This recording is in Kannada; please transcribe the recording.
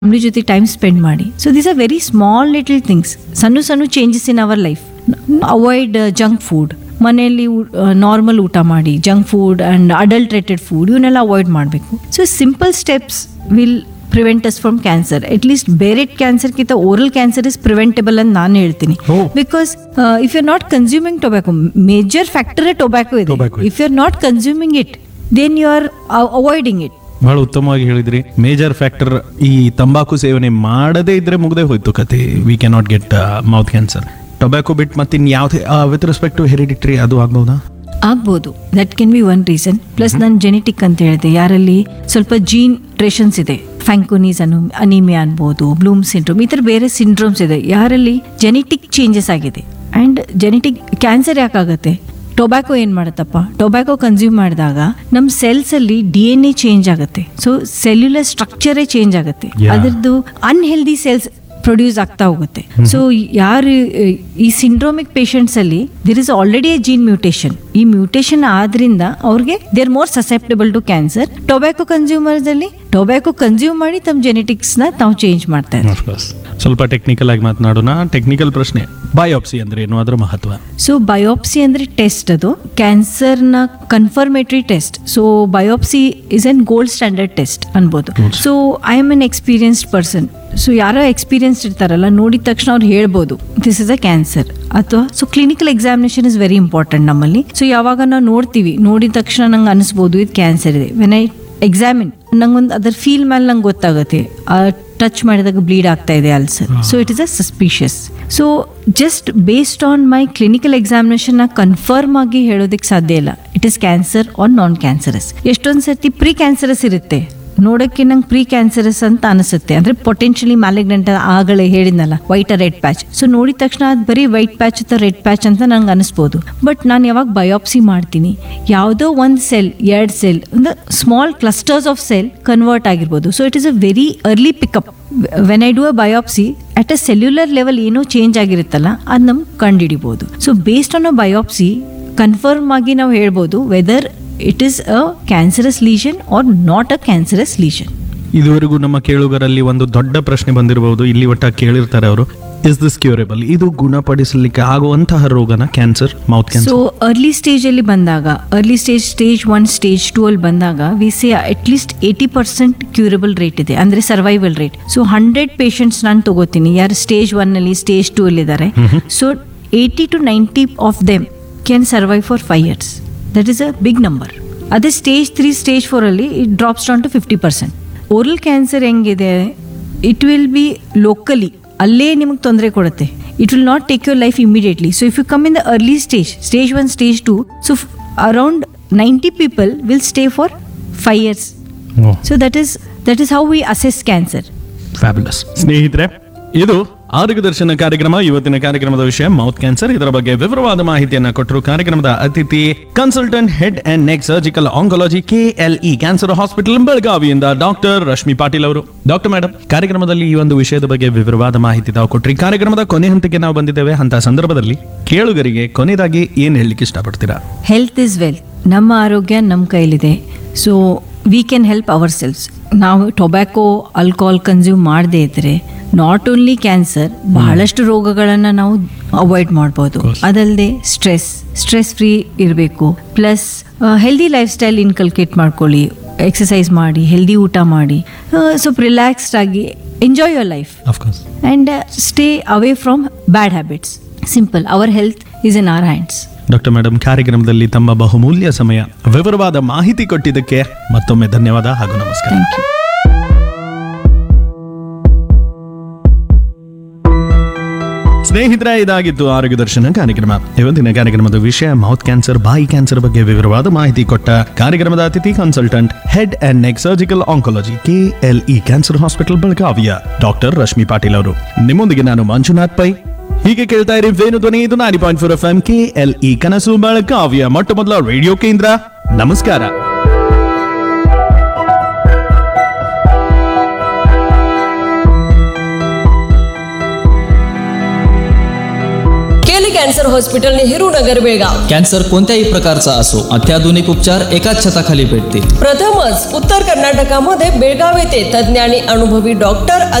ಫ್ಯಾಮಿಲಿ ಜೊತೆ ಟೈಮ್ ಸ್ಪೆಂಡ್ ಮಾಡಿ so these are very small little things ಸಣ್ಣ ಸಣ್ಣ changes in our life avoid junk food ಮನೆಯಲ್ಲಿ ನಾರ್ಮಲ್ ಊಟ ಮಾಡಿ junk food and adulterated food ಇವನ್ನೆಲ್ಲ ಅವಾಯ್ಡ್ ಮಾಡಬೇಕು so simple steps will prevent us from cancer at least ಬೇರೆ ಕ್ಯಾನ್ಸರ್ಗಿಂತ ಓರಲ್ ಕ್ಯಾನ್ಸರ್ ಇಸ್ ಪ್ರಿವೆಂಟಬಲ್ ಅಂತ ನಾನು ಹೇಳ್ತೀನಿ Oh. Because if you not consuming tobacco major ಫ್ಯಾಕ್ಟರೇ ಟೊಬ್ಯಾಕೊ ಇದೆ Tobacco ಇದೆ. If you are not consuming it then you are avoiding it ಬಹಳ ಉತ್ತಮವಾಗಿ ಹೇಳಿದ್ರಿ ಮೇಜರ್ ಫ್ಯಾಕ್ಟರ್ ಈ ತಂಬಾಕು ಸೇವನೆ ಮಾಡದೇ ಇದ್ರೆ ಮುಗ್ದೇ ಹೋಯ್ತು ಕತೆ we can not get mouth cancer tobacco ಬಿಟ್ ಮತ್ತೆ ಇನ್ ಯಾವುದೇ ವಿತ್ ರೆಸ್ಪೆಕ್ಟ್ ಟು ಹೆರಿಡಿಟ್ರಿ ಅದು ಆಗ್ಬಹುದಾ ಆಗ್ಬೋದು that can be one reason plus ನಾನು ಜೆನೆಟಿಕ್ ಅಂತ ಹೇಳಿದೆ ಯಾರಲ್ಲಿ ಸ್ವಲ್ಪ ಜೀನ್ ಟ್ರೇಷನ್ಸ್ ಇದೆ ಫ್ಯಾಂಕೋನೀಸ್ ಅನು ಅನಿಮಿಯಾ ಅನ್ಬೋದು ಬ್ಲೂಮ್ ಸಿಂಡ್ರೋಮ್ ಈ ಥರ ಬೇರೆ ಸಿಂಡ್ರೋಮ್ಸ್ ಇದೆ ಯಾರಲ್ಲಿ ಜೆನೆಟಿಕ್ ಚೇಂಜಸ್ ಆಗಿದೆ ಆ್ಯಂಡ್ ಜೆನೆಟಿಕ್ ಕ್ಯಾನ್ಸರ್ ಯಾಕಾಗುತ್ತೆ ಟೊಬ್ಯಾಕೊ ಏನು ಮಾಡುತ್ತಪ್ಪ ಟೊಬ್ಯಾಕೊ ಕನ್ಸ್ಯೂಮ್ ಮಾಡಿದಾಗ ನಮ್ಮ ಸೆಲ್ಸ್ ಅಲ್ಲಿ ಡಿ ಎನ್ ಎ ಚೇಂಜ್ ಆಗುತ್ತೆ ಸೊ ಸೆಲ್ಯುಲರ್ ಸ್ಟ್ರಕ್ಚರೇ ಚೇಂಜ್ ಆಗುತ್ತೆ Yeah. ಅದರದ್ದು ಅನ್ಹೆಲ್ದಿ ಸೆಲ್ಸ್ ಪ್ರೊಡ್ಯೂಸ್ ಆಗ್ತಾ ಹೋಗುತ್ತೆ ಸೊ ಯಾರು ಅಹ್, ಈ ಸಿಂಡ್ರೋಮಿಕ್ ಪೇಷಂಟ್ಸ್ ಅಲ್ಲಿ there is already a gene mutation ಈ ಮ್ಯೂಟೇಷನ್ ಆದ್ರಿಂದ ಅವ್ರಿಗೆ they are more susceptible to cancer tobacco consumers ಅಲ್ಲಿ ಟೊಬ್ಯಾಕೊ ಕನ್ಸ್ಯೂಮ್ ಮಾಡಿ ತಮ್ಮ ಜೆನೆಟಿಕ್ಸ್ ನ ತಾವು ಚೇಂಜ್ ಮಾಡ್ತಾ ಇದ್ದಾರೆ ಸ್ವಲ್ಪ ಟೆಕ್ನಿಕಲ್ ಆಗಿ ಮಾತನಾಡೋಣ ಟೆಕ್ನಿಕಲ್ ಪ್ರಶ್ನೆ ಬಯೋಪ್ಸಿ ಅಂದ್ರೆ ಏನು ಅದರ ಮಹತ್ವ ಸೊ ಬಯೋಪ್ಸಿ ಅಂದ್ರೆ ಟೆಸ್ಟ್ ಅದು ಕ್ಯಾನ್ಸರ್ನ confirmatory test so biopsy is an gold standard test ಅನ್ಬೋದು so I am an experienced person so ಯಾರೋ ಎಕ್ಸ್ಪೀರಿಯನ್ಸ್ಡ್ ಇರ್ತಾರಲ್ಲ ನೋಡಿದ ತಕ್ಷಣ ಅವ್ರು ಹೇಳ್ಬೋದು ದಿಸ್ ಇಸ್ ಅ ಕ್ಯಾನ್ಸರ್ ಅಥವಾ so clinical examination is very important ನಮ್ಮಲ್ಲಿ ಸೊ ಯಾವಾಗ ನಾವು ನೋಡ್ತೀವಿ ನೋಡಿದ ತಕ್ಷಣ ನಂಗೆ ಅನಿಸ್ಬೋದು ಇದು ಕ್ಯಾನ್ಸರ್ ಇದೆ ವೆನ್ ಐ ಎಕ್ಸಾಮಿನ್ ನಂಗೊಂದು ಅದರ ಫೀಲ್ ಮೇಲೆ ನಂಗೆ ಗೊತ್ತಾಗುತ್ತೆ ಟಚ್ ಮಾಡಿದಾಗ ಬ್ಲೀಡ್ ಆಗ್ತಾ ಇದೆ ulcer so it is a suspicious so just based on my clinical examination ನ ಕನ್ಫರ್ಮ್ ಆಗಿ ಹೇಳೋದಕ್ಕೆ ಸಾಧ್ಯ ಇಲ್ಲ it is cancer or non cancerous ಎಷ್ಟೊಂದು ಸರ್ತಿ ಪ್ರೀ ಕ್ಯಾನ್ಸರಸ್ ಇರುತ್ತೆ ನೋಡೋಕ್ಕೆ ನಂಗೆ ಪ್ರೀ ಕ್ಯಾನ್ಸರಸ್ ಅಂತ ಅನಿಸುತ್ತೆ ಅಂದ್ರೆ ಪೊಟೆನ್ಶಿಯಲಿ ಮ್ಯಾಲಿಗ್ನೆಂಟ್ ಆಗಲೇ ಹೇಳಿದ್ನಲ್ಲ ವೈಟ್ ರೆಡ್ ಪ್ಯಾಚ್ ಸೊ ನೋಡಿದ ತಕ್ಷಣ ಅದು ಬರೀ ವೈಟ್ ಪ್ಯಾಚ್ ಅಥವಾ ರೆಡ್ ಪ್ಯಾಚ್ ಅಂತ ನಂಗೆ ಅನಿಸ್ಬೋದು ಬಟ್ ನಾನು ಯಾವಾಗ ಬಯೋಪ್ಸಿ ಮಾಡ್ತೀನಿ ಯಾವುದೋ ಒಂದು ಸೆಲ್ ಎರಡು ಸೆಲ್ ಒಂದು small clusters of cell convert ಆಗಿರ್ಬೋದು so it is a very early pickup when I do a biopsy at a cellular level ಏನೋ ಚೇಂಜ್ ಆಗಿರುತ್ತಲ್ಲ ಅದು ನಮ್ಗೆ ಕಂಡುಹಿಡಿಬೋದು so based on a biopsy confirm ಆಗಿ ನಾವು ಹೇಳ್ಬೋದು whether it is a cancerous lesion or not a cancerous lesion ಇದುವರೆಗೂ ನಮ್ಮ ಕೇಳುಗರಲ್ಲಿ ಒಂದು ದೊಡ್ಡ ಪ್ರಶ್ನೆ ಬಂದಿರಬಹುದು ಇಲ್ಲಿ ಒಟ್ಟ ಕೇಳಿರ್ತಾರೆ ಅವರು ಇಸ್ ದಿಸ್ ಕ್ಯೂರೇಬಲ್ ಇದು ಗುಣಪಡಿಸಲಿಕ್ಕೆ ಆಗುವಂತಹ ರೋಗನ cancer mouth so cancer early ಸ್ಟೇಜಲ್ಲಿ ಬಂದಾಗ early stage stage one stage two ಅಲ್ಲಿ ಬಂದಾಗ we see at least eighty percent curable rate ಇದೆ ಅಂದ್ರೆ survival rate so hundred patients ನಾನು ತಗೋತೀನಿ ಯಾರು ಸ್ಟೇಜ್ ಒನ್ ಅಲ್ಲಿ ಸ್ಟೇಜ್ ಟೂ ಅಲ್ಲಿ ಇದ್ದಾರೆ so eighty to ninety of them can survive for five years that is a big number ಅದೇ ಸ್ಟೇಜ್ ತ್ರೀ ಸ್ಟೇಜ್ ಫೋರ್ ಅಲ್ಲಿ it drops down to fifty percent oral cancer ಹೆಂಗಿದೆ ಇಟ್ ವಿಲ್ ಬಿ ಲೋಕಲಿ ಅಲ್ಲೇ ನಿಮಗೆ ತೊಂದರೆ ಕೊಡುತ್ತೆ it will not take your life immediately so if you come in the early stage stage one stage two so around ninety people will stay for five years so that is that is how we assess cancer fabulous ಸ್ನೇಹಿತರೆ ಇದು ಆರೋಗ್ಯ ದರ್ಶನ ಕಾರ್ಯಕ್ರಮ ಇವತ್ತಿನ ಕಾರ್ಯಕ್ರಮದ ವಿಷಯ ಮೌತ್ ಕ್ಯಾನ್ಸರ್ ಇದರ ಬಗ್ಗೆ ವಿವರವಾದ ಮಾಹಿತಿಯನ್ನ ಕೊಟ್ಟರು ಕಾರ್ಯಕ್ರಮದ ಅತಿಥಿ consultant head and neck surgical oncology KLE cancer hospital ಬೆಳಗಾವಿಯಿಂದ ಡಾಕ್ಟರ್ ರಶ್ಮಿ ಪಾಟೀಲ್ ಅವರು ಡಾಕ್ಟರ್ ಮೇಡಮ್ ಕಾರ್ಯಕ್ರಮದಲ್ಲಿ ಈ ಒಂದು ವಿಷಯದ ಬಗ್ಗೆ ವಿವರವಾದ ಮಾಹಿತಿ ತಾವು ಕೊಟ್ರಿ ಕಾರ್ಯಕ್ರಮದ ಕೊನೆ ಹಂತಕ್ಕೆ ನಾವು ಬಂದಿದ್ದೇವೆ ಅಂತ ಸಂದರ್ಭದಲ್ಲಿ ಕೇಳುಗರಿಗೆ ಕೊನೆಯದಾಗಿ ಏನ್ ಹೇಳಲಿಕ್ಕೆ ಇಷ್ಟಪಡ್ತೀರಾ ಹೆಲ್ತ್ ಇಸ್ ವೆಲ್ ನಮ್ಮ ಆರೋಗ್ಯ ನಮ್ಮ ಕೈಲಿದೆ so we can help our cells ನಾವು ಟೊಬ್ಯಾಕೊ ಆಲ್ಕೋಹಾಲ್ ಕನ್ಸ್ಯೂಮ್ ಮಾಡದೇ ಇದ್ರೆ ನಾಟ್ ಓನ್ಲಿ ಕ್ಯಾನ್ಸರ್ ಬಹಳಷ್ಟು ರೋಗಗಳನ್ನು ನಾವು ಅವಾಯ್ಡ್ ಮಾಡ್ಬೋದು ಅದಲ್ಲದೆ ಸ್ಟ್ರೆಸ್ ಸ್ಟ್ರೆಸ್ ಫ್ರೀ ಇರಬೇಕು plus healthy life style inculcate ಮಾಡ್ಕೊಳ್ಳಿ ಎಕ್ಸಸೈಸ್ ಮಾಡಿ ಹೆಲ್ದಿ ಊಟ ಮಾಡಿ ಸ್ವಲ್ಪ ರಿಲ್ಯಾಕ್ಸ್ಡ್ ಆಗಿ enjoy your life of course and stay away from bad habits simple our health is in our hands doctor madam ಕಾರ್ಯಕ್ರಮದಲ್ಲಿ ತಮ್ಮ ಬಹುಮೂಲ್ಯ ಸಮಯ ವಿವರವಾದ ಮಾಹಿತಿ ಕೊಟ್ಟಿದ್ದಕ್ಕೆ ಮತ್ತೊಮ್ಮೆ ಧನ್ಯವಾದ ಹಾಗೂ ನಮಸ್ಕಾರ ಥ್ಯಾಂಕ್ ಯು ಸ್ನೇಹಿತರೆ ಇದಾಗಿತ್ತು ಆರೋಗ್ಯ ದರ್ಶನ ಕಾರ್ಯಕ್ರಮ ಇವತ್ತಿನ ಕಾರ್ಯಕ್ರಮದ ವಿಷಯ ಮೌತ್ ಕ್ಯಾನ್ಸರ್ ಬಾಯಿ ಕ್ಯಾನ್ಸರ್ ಬಗ್ಗೆ ವಿವರವಾದ ಮಾಹಿತಿ ಕೊಟ್ಟ ಕಾರ್ಯಕ್ರಮದ ಅತಿಥಿ consultant head and neck surgical oncology KLE cancer hospital ಬೆಳಗಾವಿಯ ಡಾಕ್ಟರ್ ರಶ್ಮಿ ಪಾಟೀಲ್ ಅವರು ನಿಮ್ಮೊಂದಿಗೆ ನಾನು ಮಂಜುನಾಥ್ ಪೈ ಹೀಗೆ ಕೇಳ್ತಾ ಇರಿ ವೇಣು ಧ್ವನಿ ಇದು ನಾಡಿ point four F M KLE ಕನಸು ಬೆಳಗಾವಿಯ ಮೊಟ್ಟ ಮೊದಲ ರೇಡಿಯೋ ಕೇಂದ್ರ ನಮಸ್ಕಾರ ಕೇಳಿ cancer cancer hospital Nehru Nagar Belgaum cancer कोणत्याही प्रकारचा असो अत्याधुनिक उपचार एकाच छताखाली भेटतील प्रथमच उत्तर कर्नाटकामध्ये बेळगाव येथे तज्ज्ञ आणि अनुभवी डॉक्टर